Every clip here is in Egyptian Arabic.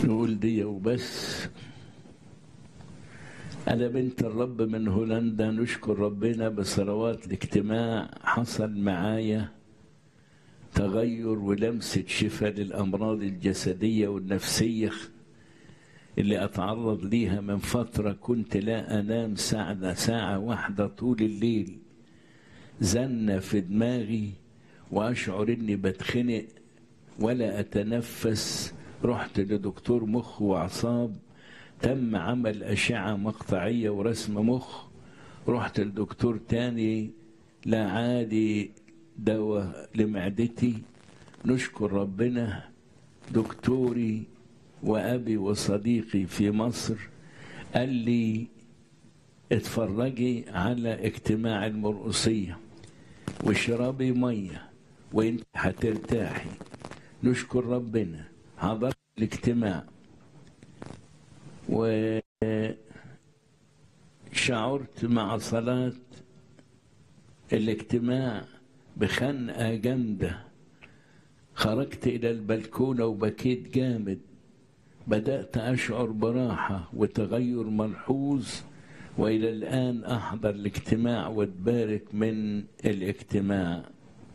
نقول دي وبس أنا بنت الرب من هولندا نشكر ربنا بصلوات الاجتماع حصل معايا تغير ولمسة شفاء للأمراض الجسدية والنفسية اللي أتعرض ليها من فترة كنت لا أنام ساعة ساعة واحدة طول الليل زنة في دماغي وأشعر إني بتخنق ولا أتنفس رحت لدكتور مخ وأعصاب تم عمل أشعة مقطعية ورسم مخ رحت لدكتور تاني لا عادي دواء لمعدتي نشكر ربنا دكتوري وأبي وصديقي في مصر قال لي اتفرجي على اجتماع المرقصية واشربي مية وانت هترتاحي نشكر ربنا حضرت الاجتماع وشعرت مع صلاة الاجتماع بخنقة جامدة خرجت إلى البلكونة وبكيت جامد بدأت أشعر براحة وتغير ملحوظ وإلى الآن أحضر الاجتماع واتبارك من الاجتماع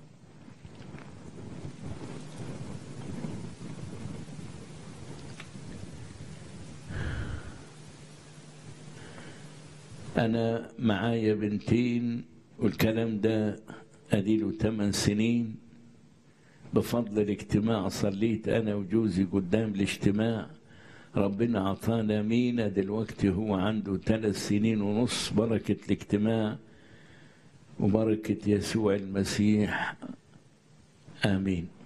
أنا معايا بنتين والكلام ده أديله ثمان سنين بفضل الاجتماع صليت أنا وجوزي قدام الاجتماع ربنا عطانا مينا دلوقتي هو عنده ثلاث سنين ونص بركة الاجتماع وبركة يسوع المسيح آمين